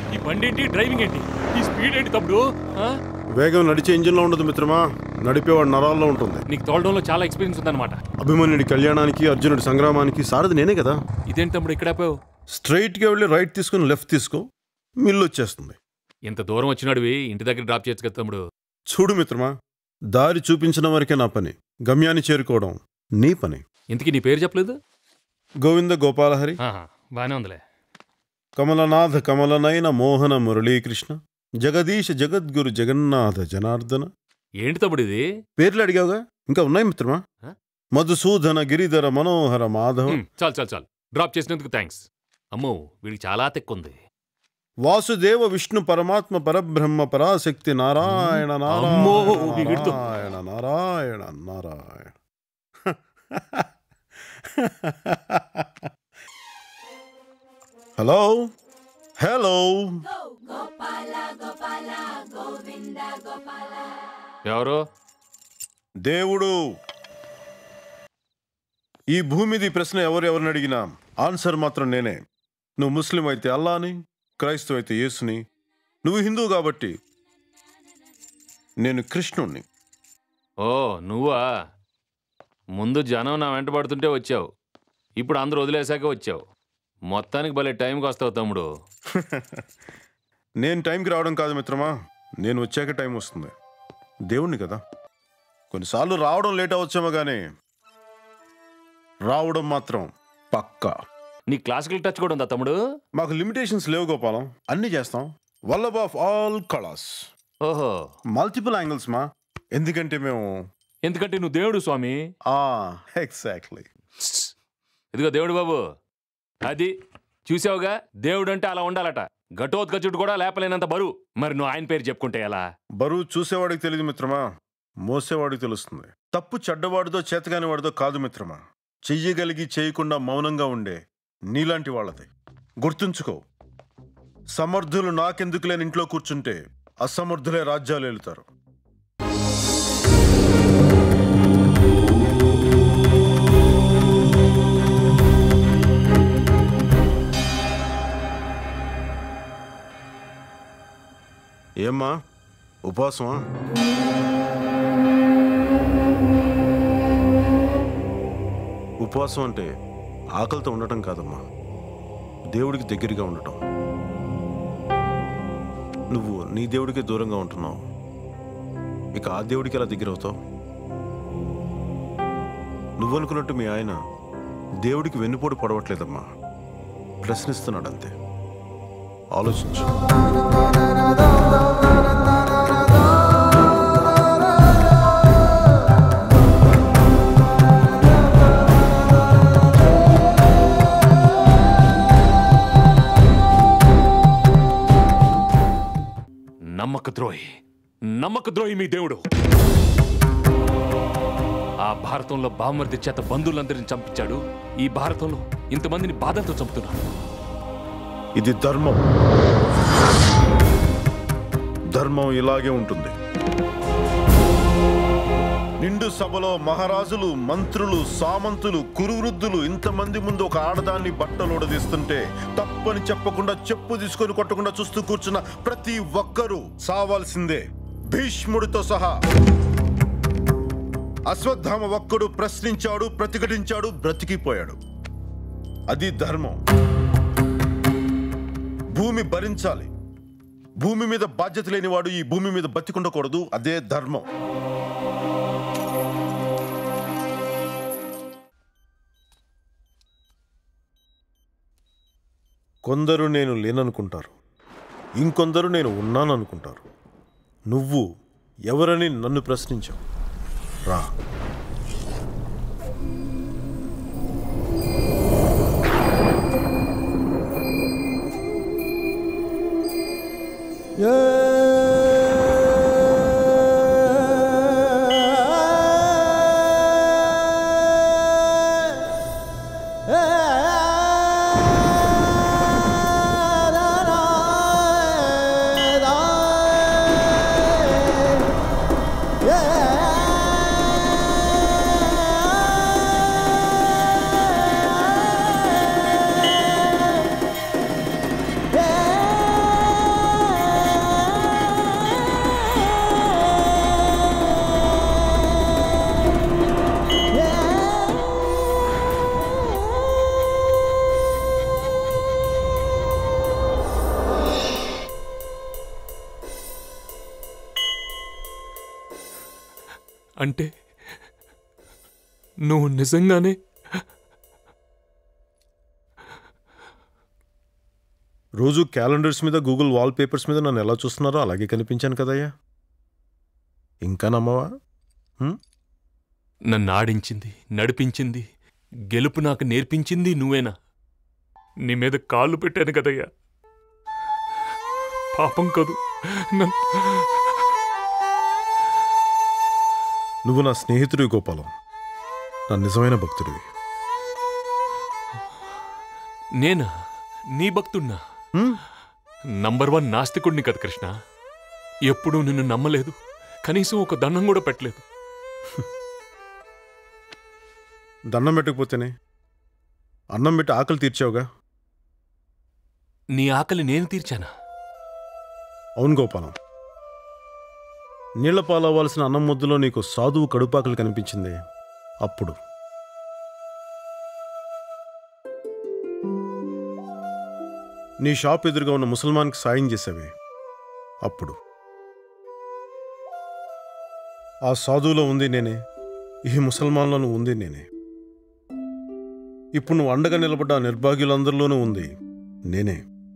ఈ బండి ఏంటి డ్రైవింగ్ ఏంటి ఈ స్పీడ్ ఏంటి తమ్ముడు ఆ? వేగం నడిచే ఇంజిన్లో ఉండదు మిత్రమా నడిపేవాడు నరాల్లో ఉంటుంది నీకు తోలడంలో చాలా ఎక్స్పీరియన్స్ ఉందన్నమాట అభిమన్యుడి కళ్యాణానికి అర్జునుడి సంగ్రామానికి సారథి నేనే కదా ఇదేంటి తమ్ముడు ఇక్కడ ఆపావు స్ట్రైట్గా వెళ్ళి రైట్ తీసుకుని లెఫ్ట్ తీసుకో మిల్లు వచ్చేస్తుంది ఇంత దూరం వచ్చినాడువి ఇంటి దగ్గర డ్రాప్ చేయొచ్చు కదా తమ్ముడు చూడు మిత్రమా దారి చూపించడం వరకే నా పని గమ్యాన్ని చేరుకోవడం నీ పని ఇంతకీ నీ పేరు చెప్పలేదు గోవింద గోపాలహరి ఆహా, బానే ఉందిలే కమలనాథ కమలనయన మోహన మురళీకృష్ణ జగదీశ జగద్గురు జగన్నాథ జనార్దన ఏంటి తమ్ముడు ఇది పేర్లు అడిగావుగా ఇంకా ఉన్నాయి మిత్రమా హ? మధుసూదన గిరిధర మనోహర మాధవ హ్మ్, చాలు చాలు చాలు డ్రాప్ చేసినందుకు థ్యాంక్స్ అమ్మో వీడికి చాలా తెక్కుంది వాసుదేవ విష్ణు పరమాత్మ పరబ్రహ్మ పరాశక్తి నారాయణ అమ్మో, నారాయణ వీడితో. నారాయణ నారాయణ నారాయణ హలో హలో ఎవరు దేవుడు ఈ భూమిది ప్రశ్న ఎవరు ఎవరిని అడిగినా ఆన్సర్ మాత్రం నేనే నువ్వు ముస్లిం అయితే అల్లాని క్రైస్తవ అయితే యేసుని నువ్వు హిందూ కాబట్టి నేను కృష్ణుణ్ణి ఓ నువ్వా ముందు జనం నా వెంట పడుతుంటే వచ్చావు ఇప్పుడు అందరూ వదిలేశాక వచ్చావు మొత్తానికి భలే టైంకి వస్తావు తమ్ముడు నేను టైంకి రావడం కాదు మిత్రమా నేను వచ్చాక టైం వస్తుంది దేవుణ్ణి కదా కొన్నిసార్లు రావడం లేట్ అవచ్చేమో కానీ రావడం మాత్రం పక్కా నీ క్లాసికల్ టచ్ కూడా ఉందా తమ్ముడు మాకు లిమిటేషన్స్ లేవు గోపాలం అన్నీ చేస్తాం వల్లభ్ ఆఫ్ ఆల్ కళాస్ ఓహో మల్టిపుల్ యాంగిల్స్ మా ఎందుకంటే మేము ఎందుకంటే నువ్వు దేవుడు స్వామి ఆ ఎగ్జాక్ట్లీ ఇదిగో దేవుడు బాబు అది చూసావుగా దేవుడు అంటే అలా ఉండాలట ఘటోత్కచుడు కూడా లేపలేనంత బరువు మరి నువ్వు ఆయన పేరు చెప్పుకుంటే ఎలా బరువు చూసేవాడికి తెలియదు మిత్రమా మోసేవాడికి తెలుస్తుంది తప్పు చెడ్డవాడిదో చేతగాని వాడిదో కాదు మిత్రమా చెయ్యగలిగి చేయకుండా మౌనంగా ఉండే నీలాంటి వాళ్ళది గుర్తుంచుకో సమర్థులు నాకెందుకు లేని ఇంట్లో కూర్చుంటే అసమర్థులే రాజ్యాలు ఏలుతారు ఏమ్మా ఉపవాసమా ఉపవాసం అంటే ఆకలితో ఉండటం కాదమ్మా దేవుడికి దగ్గరగా ఉండటం నువ్వు నీ దేవుడికి దూరంగా ఉంటున్నావు ఇక ఆ దేవుడికి ఎలా దగ్గర అవుతావు నువ్వు అనుకున్నట్టు మీ ఆయన దేవుడికి వెన్నుపోటు పడవట్లేదమ్మా ప్రశ్నిస్తున్నాడు అంతే ఆలోచించు నమ్మక ద్రోహి నమ్మక ద్రోహి మీ దేవుడు ఆ భారతంలో బామర్ది చేత బంధువులందరిని చంపించాడు ఈ భారతంలో ఇంతమందిని బాధలతో చంపుతున్నాడు ఇది ధర్మం ధర్మం ఇలాగే ఉంటుంది నిండు సభలో మహారాజులు మంత్రులు సామంతులు కురువృద్ధులు ఇంతమంది ముందు ఒక ఆడదాన్ని బట్టలు ఉడదీస్తుంటే తప్పని చెప్పకుండా చెప్పు తీసుకొని కొట్టకుండా చూస్తూ కూర్చున్న ప్రతి ఒక్కరూ సావాల్సిందే భీష్ముడితో సహా అశ్వత్థామ ఒక్కడు ప్రశ్నించాడు ప్రతిఘటించాడు బ్రతికిపోయాడు అది ధర్మం భూమి భరించాలి భూమి మీద బాధ్యత లేనివాడు ఈ భూమి మీద బతికుండకూడదు అదే ధర్మం కొందరు నేను లేననుకుంటారు ఇంకొందరు నేను ఉన్నాననుకుంటారు నువ్వు ఎవరని నన్ను ప్రశ్నించావు రా Yeah. అంటే నువ్వు నిజంగానే రోజు క్యాలెండర్స్ మీద గూగుల్ వాల్ పేపర్స్ మీద నన్ను ఎలా చూస్తున్నారో అలాగే కనిపించాను కదయ్యా ఇంకా నమ్మవా నన్ను ఆడించింది నడిపించింది గెలుపు నాకు నేర్పించింది నువ్వేనా నీ మీద కాళ్ళు పెట్టాను కదయ్యా పాపం కదూ నన్ను నువ్వు నా స్నేహితుడివి గోపాలం నా నిజమైన భక్తుడివి నేనా నీ భక్తున్నా హ్మ్? నంబర్ వన్ నాస్తికుడిని కదా కృష్ణ ఎప్పుడూ నిన్ను నమ్మలేదు కనీసం ఒక దండం కూడా పెట్టలేదు దండం పెట్టకపోతేనే అన్నం పెట్టి ఆకలి తీర్చావుగా నీ ఆకలి నేను తీర్చానా అవును గోపాలం నీళ్ల పాలవ్వాల్సిన అన్నం ముద్దలో నీకు సాధువు కడుపాకలు కనిపించింది అప్పుడు నీ షాప్ ఎదురుగా ఉన్న ముసల్మాన్కి సాయం చేసావే అప్పుడు ఆ సాధువులో ఉంది నేనే ఈ ముసల్మాన్లను ఉంది నేనే ఇప్పుడు నువ్వు అండగా నిలబడ్డ ఆ నిర్భాగ్యులందరిలోనూ ఉంది నేనే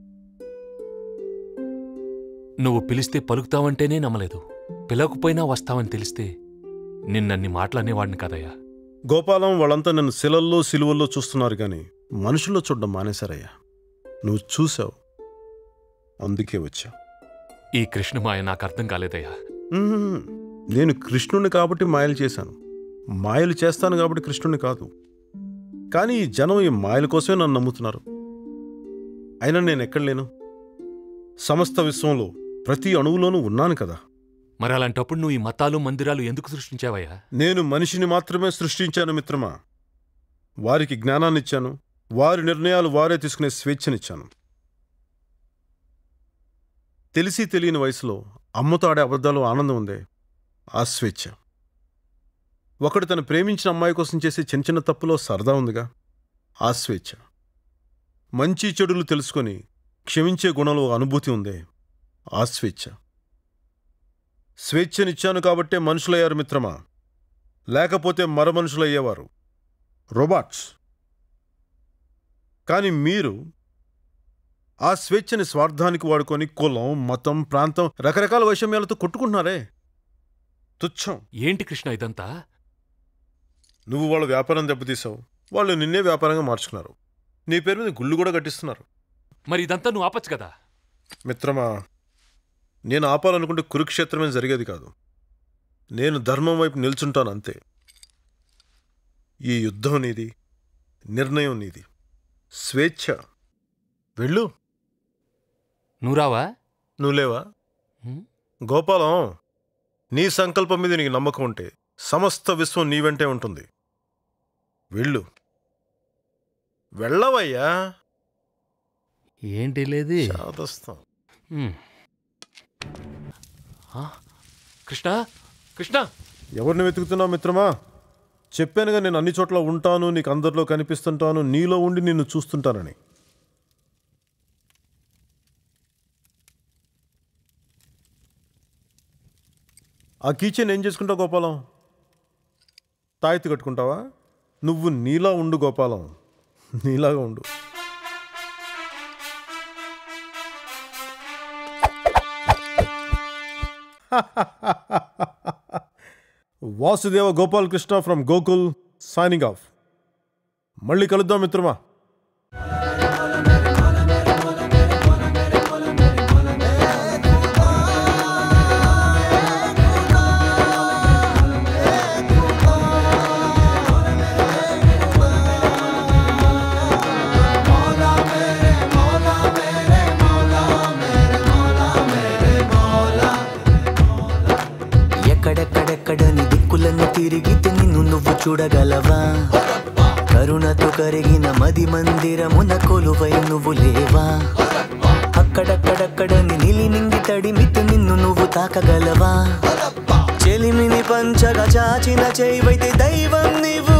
నువ్వు పిలిస్తే పలుకుతావంటేనే నమ్మలేదు పిలవకపోయినా వస్తావని తెలిస్తే నిన్నన్ని మాటలనేవాడిని కదయ్యా గోపాలం వాళ్ళంతా నన్ను శిలల్లో సిలువల్లో చూస్తున్నారు కానీ మనుషుల్లో చూడడం మానేశారయ్యా నువ్వు చూసావు అందుకే వచ్చా ఈ కృష్ణమాయ నాకు అర్థం కాలేదయ్యా మ్మ్. నేను కృష్ణుని కాబట్టి మాయలు చేశాను మాయలు చేస్తాను కాబట్టి కృష్ణుని కాదు కానీ ఈ జనం ఈ మాయల కోసమే నన్ను నమ్ముతున్నారు అయినా నేను ఎక్కడ లేను సమస్త విశ్వంలో ప్రతి అణువులోనూ ఉన్నాను కదా మరి అలాంటప్పుడు నువ్వు ఈ మతాలు మందిరాలు ఎందుకు సృష్టించావయ్యా నేను మనిషిని మాత్రమే సృష్టించాను మిత్రమా వారికి జ్ఞానాన్నిచ్చాను వారి నిర్ణయాలు వారే తీసుకునే స్వేచ్ఛనిచ్చాను తెలిసి తెలియని వయసులో అమ్మతో ఆడే అబద్ధాలు ఆనందం ఉందే ఆ స్వేచ్ఛ ఒకడు తను ప్రేమించిన అమ్మాయి కోసం చేసే చిన్న చిన్న తప్పులో సరదా ఉందిగా ఆ స్వేచ్ఛ మంచి చెడులు తెలుసుకొని క్షమించే గుణంలో అనుభూతి ఉందే ఆ స్వేచ్ఛ స్వేచ్ఛనిచ్చాను కాబట్టే మనుషులయ్యారు మిత్రమా లేకపోతే మర మనుషులయ్యేవారు రోబాట్స్ కానీ మీరు ఆ స్వేచ్ఛని స్వార్థానికి వాడుకొని కులం మతం ప్రాంతం రకరకాల వైషమ్యాలతో కొట్టుకుంటున్నారే తుచ్చం ఏంటి కృష్ణ ఇదంతా నువ్వు వాళ్ళ వ్యాపారం దెబ్బతీసావు వాళ్ళు నిన్నే వ్యాపారంగా మార్చుకున్నారు నీ పేరు మీద గుళ్ళు కూడా కట్టిస్తున్నారు మరి ఇదంతా నువ్వు ఆపచ్చు కదా మిత్రమా నేను ఆపాలనుకుంటే కురుక్షేత్రమే జరిగేది కాదు నేను ధర్మం వైపు నిల్చుంటాను అంతే ఈ యుద్ధం నీది నిర్ణయం నీది స్వేచ్ఛ వెళ్ళు నువ్వు రావా నువ్వు లేవా హ్మ్? గోపాలం నీ సంకల్పం మీద నీకు నమ్మకం ఉంటే సమస్త విశ్వం నీ వెంటే ఉంటుంది వెళ్ళు వెళ్ళవయ్యా ఏంటి లేది చాదస్తాం కృష్ణ కృష్ణ ఎవరిని వెతుకుతున్నావు మిత్రమా చెప్పానుగా నేను అన్ని చోట్ల ఉంటాను నీకు అందరిలో కనిపిస్తుంటాను నీలో ఉండి నిన్ను చూస్తుంటానని ఆ కీచెన్ ఏం చేసుకుంటావు గోపాలం తాయెత్తు కట్టుకుంటావా నువ్వు నీలా ఉండు గోపాలం నీలాగా ఉండు Vasudeva Gopalakrishna from Gokul signing off మళ్ళీ కలుద్దాం మిత్రమా ఎక్కడెక్కడెక్కడని దిక్కులను తిరిగితే నిన్ను నువ్వు చూడగలవా కరుణతో కరిగిన మది మందిరమున కొలువై నువ్వు లేవా అక్కడక్కడక్కడని నిలి నింగి తడిమితే నిన్ను నువ్వు తాకగలవా చెలిమిని పంచగా చాచిన చేయివైతే దైవం నీవు